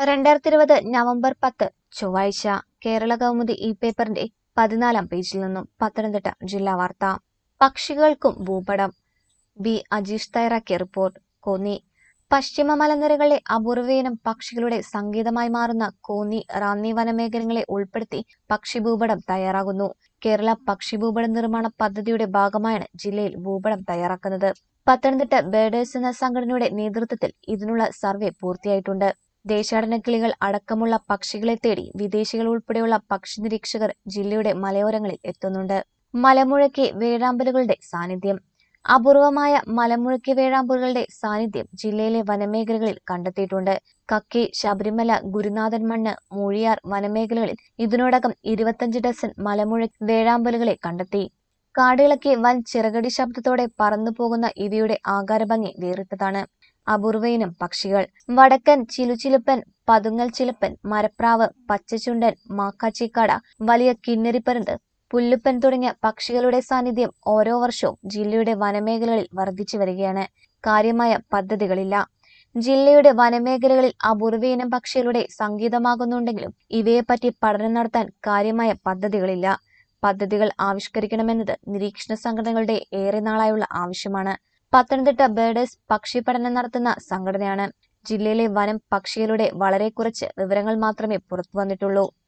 രണ്ടായിരത്തി ഇരുപത് നവംബർ പത്ത് ചൊവ്വാഴ്ച കേരള കൗമുദി ഈ പേപ്പറിന്റെ പതിനാലാം പേജിൽ നിന്നും പത്തനംതിട്ട ജില്ലാ വാർത്ത പക്ഷികൾക്കും ഭൂപടം ബി അജീഷ് തയ്യാറാക്കിയ റിപ്പോർട്ട് കോന്നി പശ്ചിമ മലനിരകളിലെ അപൂർവയിനം പക്ഷികളുടെ സംഗീതമായി മാറുന്ന കോന്നി റാന്നി വനമേഖലകളെ ഉൾപ്പെടുത്തി പക്ഷിഭൂപടം തയ്യാറാകുന്നു കേരള പക്ഷിഭൂപട നിർമ്മാണ പദ്ധതിയുടെ ഭാഗമായാണ് ജില്ലയിൽ ഭൂപടം തയ്യാറാക്കുന്നത് പത്തനംതിട്ട ബേഡേഴ്സ് എന്ന സംഘടനയുടെ നേതൃത്വത്തിൽ ഇതിനുള്ള സർവേ പൂർത്തിയായിട്ടുണ്ട് ദേശാടന കിളികൾ അടക്കമുള്ള പക്ഷികളെ തേടി വിദേശികൾ ഉൾപ്പെടെയുള്ള പക്ഷി നിരീക്ഷകർ ജില്ലയുടെ മലയോരങ്ങളിൽ എത്തുന്നുണ്ട് മലമുഴക്കി വേഴാമ്പലുകളുടെ സാന്നിധ്യം അപൂർവമായ മലമുഴക്കി വേഴാമ്പലുകളുടെ സാന്നിധ്യം ജില്ലയിലെ വനമേഖലകളിൽ കണ്ടെത്തിയിട്ടുണ്ട് കക്കി ശബരിമല ഗുരുനാഥൻ മണ്ണ് മൂഴിയാർ വനമേഖലകളിൽ ഇതിനോടകം ഇരുപത്തഞ്ച് ഡസൻ മലമുഴ വേഴാമ്പലുകളെ കണ്ടെത്തി കാടിളക്കി വൻ ചിറകടി ശബ്ദത്തോടെ പറന്നു പോകുന്ന ഇവയുടെ ആകാരഭംഗി വേറിട്ടതാണ് അപൂർവയിനം പക്ഷികൾ വടക്കൻ ചിലുചിലുപ്പൻ പതുങ്ങൽ ചിലപ്പൻ മരപ്രാവ് പച്ചച്ചുണ്ടൻ മാക്കാച്ചിക്കാട വലിയ കിന്നരിപ്പരുന്ത് പുല്ലുപ്പൻ തുടങ്ങിയ പക്ഷികളുടെ സാന്നിധ്യം ഓരോ വർഷവും ജില്ലയുടെ വനമേഖലകളിൽ വർദ്ധിച്ചു വരികയാണ് കാര്യമായ പദ്ധതികളില്ല ജില്ലയുടെ വനമേഖലകളിൽ അപൂർവയിനം പക്ഷികളുടെ സംഗീതമാകുന്നുണ്ടെങ്കിലും ഇവയെപ്പറ്റി പഠനം നടത്താൻ കാര്യമായ പദ്ധതികളില്ല പദ്ധതികൾ ആവിഷ്കരിക്കണമെന്നത് നിരീക്ഷണ സംഘടനകളുടെ ഏറെ നാളായുള്ള ആവശ്യമാണ് പത്തനംതിട്ട ബേഡേഴ്സ് പക്ഷി പഠനം നടത്തുന്ന സംഘടനയാണ് ജില്ലയിലെ വനം പക്ഷികളുടെ വളരെ കുറച്ച് വിവരങ്ങൾ മാത്രമേ പുറത്തു വന്നിട്ടുള്ളൂ